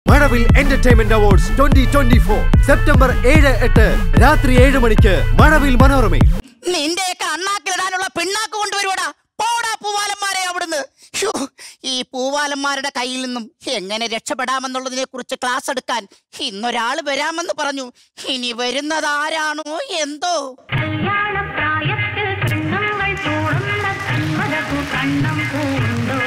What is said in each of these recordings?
മഴവിൽ entertainment awards twenty twenty four September ഏഴ് എട്ട് രാത്രി ഏഴ് മണിക്ക് മഴവിൽ മനോരമയിൽ നിന്റെയൊക്കെ അണ്ണാക്കിലിടാനുള്ള പിണ്ണാക്ക് കൊണ്ടുവരുവടാ പോടാ പൂവാലന്മാരെ അവിടുന്ന് ഹ്യോ, ഈ പൂവാലന്മാരുടെ കയ്യിൽ നിന്നും എങ്ങനെ രക്ഷപ്പെടാമെന്നുള്ളതിനെ കുറിച്ച് ക്ലാസ് എടുക്കാൻ ഇന്നൊരാള് വരാമെന്ന് പറഞ്ഞു ഇനി വരുന്നത് ആരാണോ എന്തോ കല്യാണപ്രായത്തിൽ ചിഹ്നങ്ങൾ ചൂടുന്ന കന്മതപു കണ്ണം പൂണ്ടോ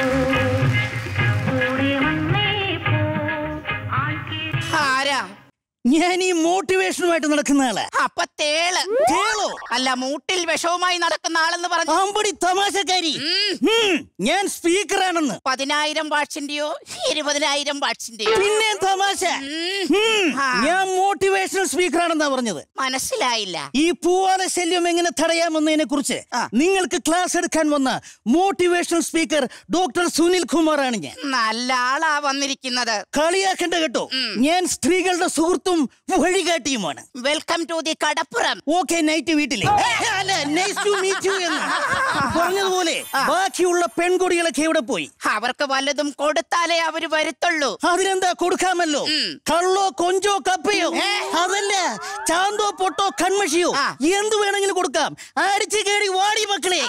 കൂടെ വന്നേ പോ ആൺകിരി ആരാ ഞാൻ ഈ മോട്ടിവേഷനുമായിട്ട് നടക്കുന്ന ആളാ അപ്പൊ തേള് കേളോ അല്ല മൂട്ടിൽ വിഷവുമായി നടക്കുന്ന ആളെന്ന് പറഞ്ഞു അമ്പടി തമാശക്കാരി ഉം, ഞാൻ സ്പീക്കറാണെന്ന് പതിനായിരം വാട്സിന്റെയോ ഇരുപതിനായിരം വാട്സിന്റെയോ പിന്നെ തമാശ ഉം, ആ. ഞാൻ മോട്ടിവേഷണൽ സ്പീക്കറാണെന്നാ പറഞ്ഞത് മനസ്സിലായില്ല ഈ പൂവാല ശല്യം എങ്ങനെ തടയാമെന്നതിനെ കുറിച്ച് ആ. നിങ്ങൾക്ക് ക്ലാസ് എടുക്കാൻ വന്ന മോട്ടിവേഷണൽ സ്പീക്കർ ഡോക്ടർ സുനിൽ കുമാറാണ് ഞാൻ നല്ല ആളാ വന്നിരിക്കുന്നത് കളിയാക്കണ്ട കേട്ടോ ഞാൻ സ്ത്രീകളുടെ സുഹൃത്തും വഴികാട്ടിയുമാണ് welcome to the Kadappuram okay night വീട്ടിലെ അല്ല നൈസ് ടു മീറ്റ് യു എന്ന് പറഞ്ഞതുപോലെ ബാക്കിയുള്ള പെൺകുടികളൊക്കെ എവിടെ പോയി അവർക്ക് വല്ലതും കൊടുത്താലേ അവര് വരുത്തുള്ളൂ അതിനെന്താ കൊടുക്കാമല്ലോ കള്ളോ കൊഞ്ചോ കപ്പയോ അതല്ല ചാന്തോ പൊട്ടോ കൺമഷിയോ ആ. എന്ത് വേണമെങ്കിലും കൊടുക്കാം അടിച്ചു കേടി വാടി മക്കളെ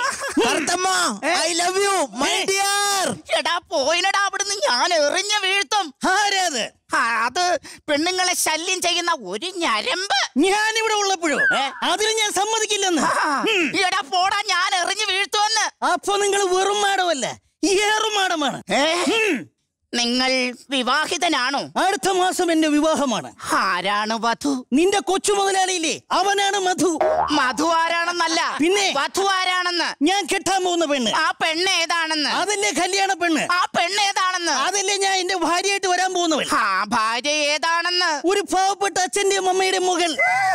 I love you my dear എടാ പോയിലടാ അവിടുന്ന് ഞാൻ എറിഞ്ഞു വീഴ്ത്തും ആരാത് ആ, അത് പെണ്ണുങ്ങളെ ശല്യം ചെയ്യുന്ന ഒരു ഞരമ്പ് ഞാനിവിടെ ഉള്ളപ്പോഴോ അതിന് ഞാൻ സമ്മതിക്കില്ലെന്ന് ആ, എടാ പോടാ ഞാൻ എറിഞ്ഞു വീഴ്ത്തുമെന്ന് അപ്പൊ നിങ്ങൾ വെറും മാടമല്ല ഏറും മാടമാണ് ഉം. നിങ്ങൾ വിവാഹിതനാണോ അടുത്ത മാസം എന്റെ വിവാഹമാണ് ആരാണ് വധു നിന്റെ കൊച്ചു മുതലാളിയില്ലേ അവനാണ് മധു മധു ആരാണെന്നല്ല പിന്നെ? വധു ആരാണെന്ന് ഞാൻ കെട്ടാൻ പോകുന്ന പെണ്ണ് ആ പെണ്ണ് ഏതാണെന്ന് അതല്ലേ കല്യാണ പെണ്ണ് ആ പെണ്ണ് ഏതാണെന്ന് അതല്ലേ ഞാൻ എന്റെ ഭാര്യയായിട്ട് വരാൻ പോകുന്നവൻ ആ ഭാര്യ ഏതാണെന്ന് ഒരു പാവപ്പെട്ട അച്ഛന്റെയും അമ്മയുടെ മകൾ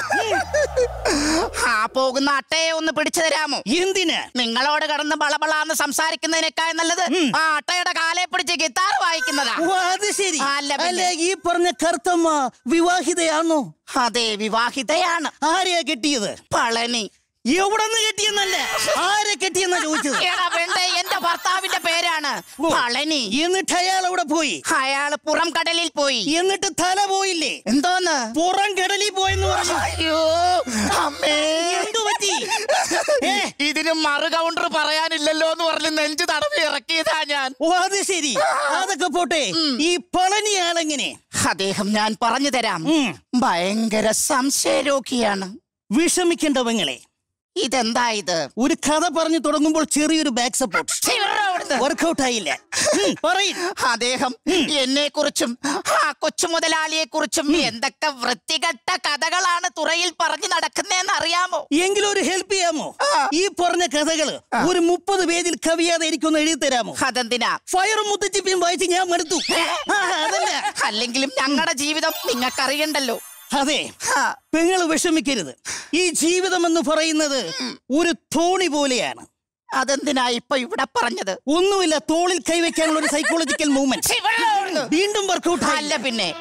ആ പോകുന്ന അട്ടയെ ഒന്ന് പിടിച്ചു തരാമോ എന്തിനാ നിങ്ങളോട് കടന്ന് ബളബളാന്ന് സംസാരിക്കുന്നതിനേക്കാൾ നല്ലത് ആ അട്ടയുടെ കാലെ പിടിച്ച് ഗിത്താർ വായിക്കുന്നതാ ഓ അത് ശരി അല്ല പിന്നെ. അല്ല ഈ പറഞ്ഞ കറുത്തമ്മ വിവാഹിതയാണോ അതെ വിവാഹിതയാണ് ആരെയാ കെട്ടിയത് പളനി എവിടെ നിന്ന് കെട്ടിയെന്നല്ല ആരെ കെട്ടിയെന്നാ ചോദിച്ചത് എടാ വേണ്ടേ എന്റെ ഭർത്താവിന്റെ പേരാണ് ഓ. പളനി എന്നിട്ട് അയാൾ അവിടെ പോയി അയാള് പുറം കടലിൽ പോയി എന്നിട്ട് തല പോയില്ലേ എന്തോന്ന് പുറം കടലിൽ പോയെന്ന് പറഞ്ഞു അയ്യോ അമ്മേ എന്തു പറ്റി ഏ, ഇതിന് മറു കൗണ്ടർ പറയാനില്ലല്ലോ എന്ന് പറഞ്ഞ് നെഞ്ചു തടവി ഇറക്കിയതാ ഞാൻ ഓ അത് ശരി അതൊക്കെ പോട്ടെ ഈ പളനി ആളെങ്ങനെ അദ്ദേഹം ഞാൻ പറഞ്ഞു തരാം ഉം. ഭയങ്കര സംശയരോഗിയാണ് വിഷമിക്കേണ്ടവങ്ങളെ ഇതെന്താ ഇത് ഒരു കഥ പറഞ്ഞു തുടങ്ങുമ്പോൾ ചെറിയൊരു ബാക്ക് സപ്പോർട്ട് ഛി, വിടടാ അവിടുന്ന്. വർക്കൗട്ട് ആയില്ല ഉം, പറയ് അദ്ദേഹം എന്നെ കുറിച്ചും ആ കൊച്ചു മുതലാളിയെ കുറിച്ചും എന്തൊക്കെ വൃത്തികെട്ട കഥകളാണ് തുറയിൽ പറഞ്ഞു നടക്കുന്നതെന്ന് അറിയാമോ എങ്കിലും ഒരു ഹെൽപ്പ് ചെയ്യാമോ ഈ പറഞ്ഞ കഥകള് ഒരു മുപ്പത് പേജിൽ കവിയാതെ എനിക്കൊന്ന് എഴുതി തരാമോ അതെന്തിനാ ഫയറും മുത്തച്ചിപ്പിയും വായിച്ച് ഞാൻ മടുത്തു ആ, അതല്ല അല്ലെങ്കിലും ഞങ്ങളുടെ ജീവിതം നിങ്ങൾക്കറിയണ്ടല്ലോ അതെ ആ, പെങ്ങള് വിഷമിക്കരുത് ഈ ജീവിതം എന്ന് പറയുന്നത് ഒരു തോണി പോലെയാണ് അതെന്തിനാ ഇപ്പൊ ഇവിടെ പറഞ്ഞത് ഒന്നുമില്ല തോളിൽ കൈവയ്ക്കാനുള്ള ഒരു സൈക്കോളജിക്കൽ മൂവ്മെന്റ് ഛി, വിടടാ അവിടുന്ന്. വീണ്ടും വർക്കൗട്ട് അല്ല പിന്നെ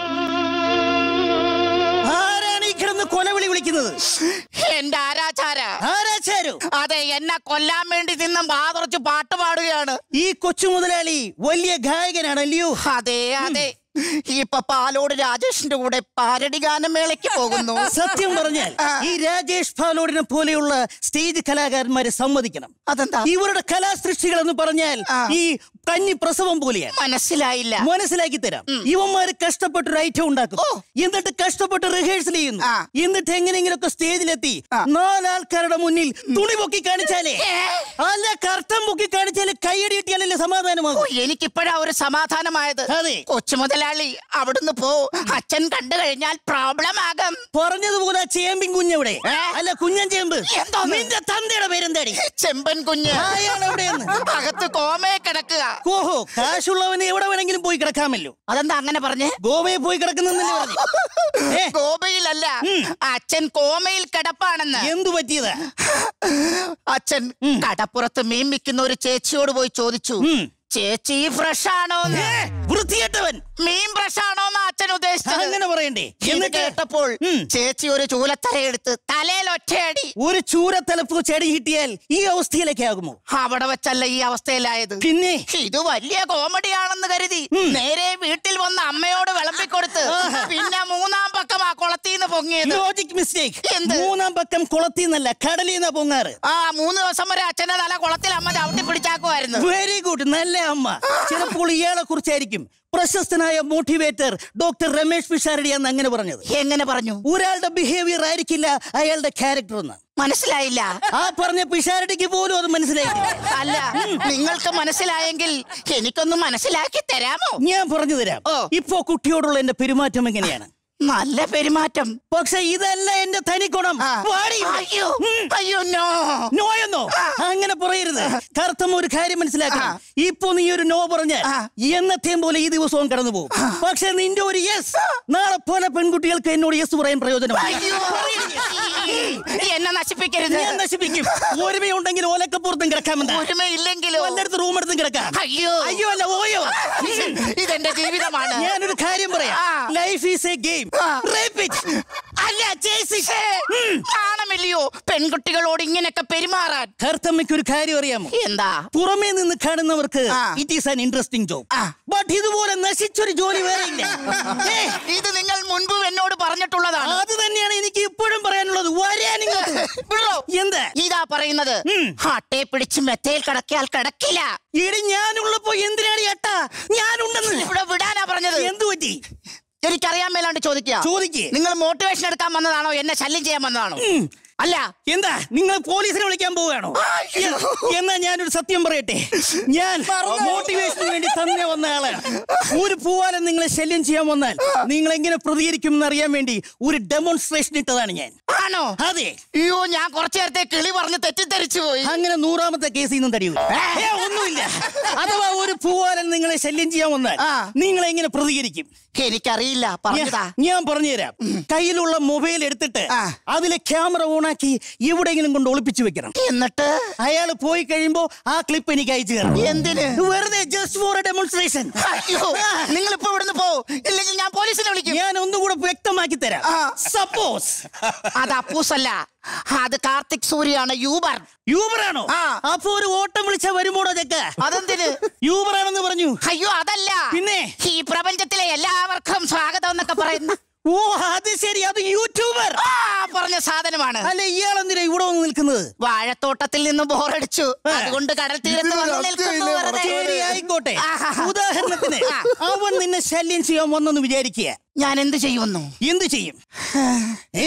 ആരാണ് ഈ കിടന്ന് കൊലവിളി വിളിക്കുന്നത് എന്റെ ആരാചാര ആരാച്ചാരോ അതെ എന്നെ കൊല്ലാൻ വേണ്ടി നിന്ന് വാതുറച്ച് പാട്ട് പാടുകയാണ് ഈ കൊച്ചു മുതലാളി വലിയ ഗായകനാണല്ലയോ അതെ അതെ ഇപ്പൊ പാലോട് രാജേഷിന്റെ കൂടെ പാരടി ഗാനമേളയ്ക്ക് പോകുന്നു സത്യം പറഞ്ഞാൽ ഈ രാജേഷ് ഫാലോഡിനെ പോലെയുള്ള സ്റ്റേജ് കലാകാരന്മാരെ സമ്മതിക്കണം അതെന്താ ഇവരുടെ കലാസൃഷ്ടികൾ എന്ന് പറഞ്ഞാൽ ആ. ഈ കഞ്ഞി പ്രസവം പോലെയാണ് മനസ്സിലായില്ല മനസ്സിലാക്കി തരാം ഇവന്മാര് കഷ്ടപ്പെട്ട് ഒരു ഐറ്റം ഉണ്ടാക്കും എന്നിട്ട് കഷ്ടപ്പെട്ട് റിഹേഴ്സൽ ചെയ്യുന്നു ആ. എന്നിട്ട് എങ്ങനെയെങ്കിലൊക്കെ സ്റ്റേജിലെത്തി നാലാൾക്കാരുടെ മുന്നിൽ തുണി പൊക്കി കാണിച്ചാലേ അല്ല കർത്തം പൊക്കി കാണിച്ചാലേ കൈയടി കിട്ടിയാലല്ലേ ഓ, സമാധാനമാകും എനിക്കിപ്പോഴാ ഒരു സമാധാനമായത് അതെ കൊച്ചു മുതലാളി അവിടുന്ന് പോ അച്ഛൻ കണ്ടു കഴിഞ്ഞാൽ പ്രോബ്ലം ആകും പറഞ്ഞതുപോലെ ആ ചേമ്പിൻ കുഞ്ഞെവിടെ ഏ? അല്ല കുഞ്ഞൻ ചേമ്പ് എന്തോന്ന്? നിന്റെ തന്തയുടെ പേരെന്താടി ചെമ്പൻ കുഞ്ഞ് അയാൾ എവിടെയെന്ന് അകത്ത് കോമയെ കിടക്കുക ഓഹോ കാശുള്ളവന് എവിടെ വേണമെങ്കിലും പോയി കിടക്കാമല്ലോ അതെന്താ അങ്ങനെ പറഞ്ഞേ ഗോവയിൽ പോയി കിടക്കുന്നല്ലേ പറഞ്ഞു ഏ, ഗോപയിലല്ല അച്ഛൻ കോമയിൽ കിടപ്പാണെന്ന് എന്തു പറ്റിയതാ അച്ഛൻ കടപ്പുറത്ത് മീൻ വിൽക്കുന്ന ഒരു ചേച്ചിയോട് പോയി ചോദിച്ചു ഉം. ചേച്ചി ഫ്രഷ് ആണോന്ന് ഏ, വൃത്തികെട്ടവൻ മീൻ ഫ്രഷ് ആണോന്ന് അച്ഛൻ ഉദ്ദേശിച്ചത് അങ്ങനെ പറയണ്ടേ ഇത് എന്നിട്ട് കേട്ടപ്പോൾ ഉം. ചേച്ചി ഒരു ചൂലത്തര എടുത്ത് തലയിൽ ഒറ്റയടി ഒരു ചൂരത്തലപ്പ് ചെടി കിട്ടിയാൽ ഈ അവസ്ഥയിലേക്ക് ആകുമോ അവിടെ വെച്ചല്ല ഈ അവസ്ഥയിലായത് പിന്നെ ഇത് വലിയ കോമഡിയാണെന്ന് കരുതി നേരെ വീട്ടിൽ വന്ന് അമ്മയോട് വിളമ്പിക്കൊടുത്ത് പിന്നെ മൂന്നാം പക്കം ആ കുളത്തിന്ന് പൊങ്ങിയത് ലോജിക് മിസ്റ്റേക്ക് എന്ത്? മൂന്നാം പക്കം കുളത്തിന്നല്ല കടലിന്ന പൊങ്ങാറ് ആ മൂന്ന് ദിവസം വരെ അച്ഛന്റെ തല കുളത്തിൽ അമ്മ ചവിട്ടി പിടിച്ചാക്കുമായിരുന്നു വെരി ഗുഡ് നല്ല അമ്മ ചിലപ്പോൾ ഇയാളെ കുറിച്ചായിരിക്കും പ്രശസ്തനായ മോട്ടിവേറ്റർ ഡോക്ടർ രമേശ് പിഷാരടി എന്ന് അങ്ങനെ പറഞ്ഞത് എങ്ങനെ പറഞ്ഞു ഒരാളുടെ ബിഹേവിയർ ആയിരിക്കില്ല അയാളുടെ ക്യാരക്ടർ എന്ന് മനസ്സിലായില്ല ആ പറഞ്ഞ പിഷാരടിക്ക് പോലും അത് മനസ്സിലായില്ല അല്ല നിങ്ങൾക്ക് മനസ്സിലായെങ്കിൽ എനിക്കൊന്ന് മനസ്സിലാക്കി തരാമോ ഞാൻ പറഞ്ഞു തരാം ഓ. ഇപ്പോ കുട്ടിയോടുള്ള എന്റെ പെരുമാറ്റം എങ്ങനെയാണ് നല്ല പെരുമാറ്റം പക്ഷെ ഇതല്ല എന്റെ തനിക്കുണം ആ. വാടി ഇവിടെ. അയ്യോ ഉം. അയ്യോ നോ നോയെന്നോ അങ്ങനെ പറയരുത് കറുത്തമ്മ ഒരു കാര്യം മനസ്സിലാക്കണം ഇപ്പൊ നീ ഒരു നോ പറഞ്ഞാൽ ആ. എന്നത്തെയും പോലെ ഈ ദിവസവും കടന്നു പോകും പക്ഷെ നിന്റെ ഒരു യെസ് നാളെ പല പെൺകുട്ടികൾക്ക് എന്നോട് യെസ് പറയാൻ പ്രയോജനമാണ് അയ്യോ എന്നെ നശിപ്പിക്കരുത് ഞാൻ നശിപ്പിക്കും ഒരുമയുണ്ടെങ്കിൽ ഓലക്കപ്പുറത്തും കിടക്കാമെന്ന് ഒരുമയില്ലെങ്കിലോ വല്ലയിടത്ത് റൂം എടുത്തും കിടക്കാം അയ്യോ അയ്യോ അല്ല ഓയോ ഇതെന്റെ ജീവിതമാണ് ഞാനൊരു കാര്യം പറയാം ആ. ലൈഫ് ഈസ് എ ഗെയിം അല്ല ചേച്ചി ഛേ, നാണമില്ലയോ പെൺകുട്ടികളോട് ഇങ്ങനെയൊക്കെ പെരുമാറാൻ കറുത്തമ്മയ്ക്ക് ഒരു കാര്യം അറിയാമോ എന്താ പുറമേ നിന്ന് കാണുന്നവർക്ക് ah. It is an interesting job ah. But ഇതുപോലെ നശിച്ചൊരു ജോലി വേറെ ഇല്ല ഏ, ഇത് നിങ്ങൾ മുൻപ് എന്നോട് പറഞ്ഞിട്ടുള്ളതാണ് അത് തന്നെയാണ് എനിക്ക് ഇപ്പോഴും പറയാനുള്ളത് വരാൻ ഇങ്ങോട്ട്. വിടോ. എന്താ ഇതാ പറയുന്നത് ഉം. ഹട്ടേ പിടിച്ച് മെത്തയിൽ കിടക്കിയാൽ കിടക്കില്ല ഇടി ഞാനുള്ളപ്പോ എന്തിനാണ് ഏട്ടാ ഞാനുണ്ടെന്ന് ഇവിടെ വിടാനാ പറഞ്ഞത് എന്തു പറ്റി എനിക്കറിയാൻ മേലാണ്ട് ചോദിക്കുക ചോദിക്ക് നിങ്ങൾ മോട്ടിവേഷൻ എടുക്കാൻ വന്നതാണോ എന്നെ ശല്യം ചെയ്യാൻ വന്നതാണോ ഉം. അല്ല എന്താ നിങ്ങൾ പോലീസിനെ വിളിക്കാൻ പോവുകയാണോ എന്നാ ഞാനൊരു സത്യം പറയട്ടെ ഞാൻ മോട്ടിവേഷന് വേണ്ടി തന്നെ വന്ന ആളാണ് ഒരു പൂവാലം നിങ്ങളെ ശല്യം ചെയ്യാൻ വന്നാൽ നിങ്ങൾ എങ്ങനെ പ്രതികരിക്കും എന്ന് അറിയാൻ വേണ്ടി ഒരു ഡെമോൺസ്ട്രേഷൻ ഇട്ടതാണ് ഞാൻ ആണോ അതെ അയ്യോ ഞാൻ കുറച്ചു നേരത്തെ കിളി പറഞ്ഞ് തെറ്റിദ്ധരിച്ചു പോയി അങ്ങനെ നൂറാമത്തെ കേസിൽ നിന്നും തടിയൂ ഏ, ഒന്നുമില്ല അഥവാ ഒരു പൂവാലൻ നിങ്ങളെ ശല്യം ചെയ്യാൻ വന്നാൽ ആ. നിങ്ങൾ എങ്ങനെ പ്രതികരിക്കും എനിക്കറിയില്ല പറഞ്ഞതാ ഞാൻ- ഞാൻ പറഞ്ഞുതരാം കയ്യിലുള്ള മൊബൈൽ എടുത്തിട്ട് ആ. അതിലെ ക്യാമറ ഓണാക്കി എവിടെയെങ്കിലും കൊണ്ട് ഒളിപ്പിച്ചു വെക്കണം എന്നിട്ട് അയാൾ പോയി കഴിയുമ്പോ ആ ക്ലിപ്പ് എനിക്ക് അയച്ചു തരണം എന്തിന് വെറുതെ ജസ്റ്റ് ഫോർ എ ഡെമോൺസ്ട്രേഷൻ അയ്യോ നിങ്ങൾ ഇപ്പൊ ഇവിടുന്ന് പോ ഇല്ലെങ്കിൽ ഞാൻ പോലീസിനെ വിളിക്കും ഞാൻ ഒന്നുകൂടെ വ്യക്തമാക്കി തരാം ആ. സപ്പോസ് അത് അപ്പൂസല്ല അത് കാർത്തിക് സൂര്യാണ് യൂബർ യൂബർ ആണോ ആ. അപ്പൊ ഒരു ഓട്ടം വിളിച്ച വരുമ്പോടോ ചെക്ക അതെന്തിന് യൂബർ ആണെന്ന് പറഞ്ഞു അയ്യോ അതല്ല പിന്നെ? ഈ പ്രപഞ്ചത്തിലെ എല്ലാവർക്കും സ്വാഗതം എന്നൊക്കെ പറയുന്ന ഓ അത് ശരി അത് യൂട്യൂബർ ആ പറഞ്ഞ സാധനമാണ് അല്ല ഇയാൾ എന്തിനാ ഇവിടെ വന്ന് നിൽക്കുന്നത് വാഴത്തോട്ടത്തിൽ നിന്ന് ബോറടിച്ചു ആ. അതുകൊണ്ട് കടൽ തീരത്ത് വന്ന് നിൽക്കുന്നു വെറുതെ. ശരി ആയിക്കോട്ടെ ആഹാ. ഉദാഹരണത്തിന് ആ. അവൻ നിന്നെ ശല്യം ചെയ്യാൻ വന്നെന്ന് വിചാരിക്കുക ഞാൻ എന്ത് ചെയ്യുമെന്നു എന്ത് ചെയ്യും ഏ?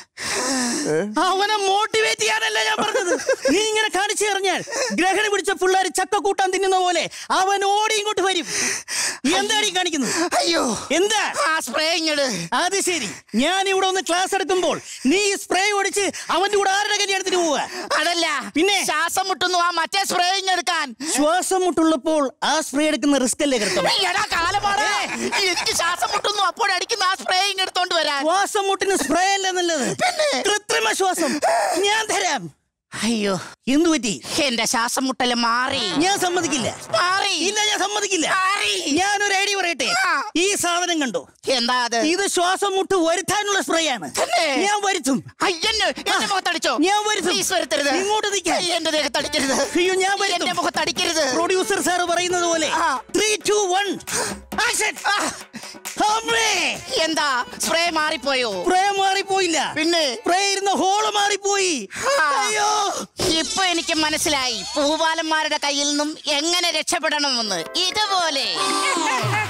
അവനെ മോട്ടിവേറ്റ് ചെയ്യാനല്ല ഞാൻ പറഞ്ഞത് നീ ഇങ്ങനെ കാണിച്ചു കഴിഞ്ഞാൽ ഗ്രഹണി പിടിച്ച പിള്ളേർ ചക്ക കൂട്ടാൻ തിന്നുന്ന പോലെ അവൻ ഓടി ഇങ്ങോട്ട് വരും എന്താണ് ഈ കാണിക്കുന്നത് അയ്യോ എന്താ ആ സ്പ്രേ ഇങ്ങട് അത് ശരി ഞാൻ ഇവിടെ ഒന്ന് ക്ലാസ് എടുക്കുമ്പോൾ നീ സ്പ്രേ ഓടിച്ച് അവന്റെ കൂടെ ആരുടെ കല്യാണത്തിന് പോവുക അതല്ല പിന്നെ? ശ്വാസം മുട്ടുന്നു ആ മറ്റേ സ്പ്രേ ഇങ്ങെടുക്കാൻ ശ്വാസം മുട്ടുള്ളപ്പോൾ ആ സ്പ്രേ എടുക്കുന്ന റിസ്ക് അല്ലേ കൃത്യം എടാ കാലമാണ് എനിക്ക് ശ്വാസം മുട്ടുന്നു അപ്പോഴടിക്കുന്ന ആ സ്പ്രേ ഇങ്ങെടുത്തോണ്ട് വരാൻ ശ്വാസം മുട്ടിന് സ്പ്രേ അല്ലേ നല്ലത് കൃത്രിമ ശ്വാസം ഞാൻ തരാം അയ്യോ എന്തു പറ്റി എന്റെ ശ്വാസം മുട്ടല് മാറി ഞാൻ സമ്മതിക്കില്ല മാറി ഇല്ല ഞാൻ സമ്മതിക്കില്ല മാറി ഞാനൊരു ഐഡിയ പറയട്ടെ ആ. ഈ സാധനം കണ്ടു എന്താ അത് ഇത് ശ്വാസം മുട്ട് വരുത്താനുള്ള സ്പ്രേ ആണ് തന്നെ? ഞാൻ വരുത്തും അയ്യന്ന് എന്റെ മുഖത്തടിച്ചോ ഞാൻ വരുത്തും. പ്ലീസ് വരുത്തരുത് ഇങ്ങോട്ട് നിൽക്കാൻ. അയ്യ, എന്റെ ദേഹത്തടിക്കരുത് അയ്യോ, ഞാൻ വരുത്തും. എന്റെ മുഖത്തടിക്കരുത് പ്രൊഡ്യൂസർ സാർ പറയുന്നത് പോലെ ആ. ത്രീ ടു വൺ ആ, എന്താ സ്പ്രേ മാറിപ്പോയോ സ്പ്രേ മാറിപ്പോയില്ല പിന്നെ സ്പ്രേ ഇരുന്ന ഹോള് മാറിപ്പോയി ആ. അയ്യോ ഇപ്പൊ എനിക്ക് മനസ്സിലായി പൂവാലന്മാരുടെ കയ്യിൽ നിന്നും എങ്ങനെ രക്ഷപ്പെടണമെന്ന് ഇതുപോലെ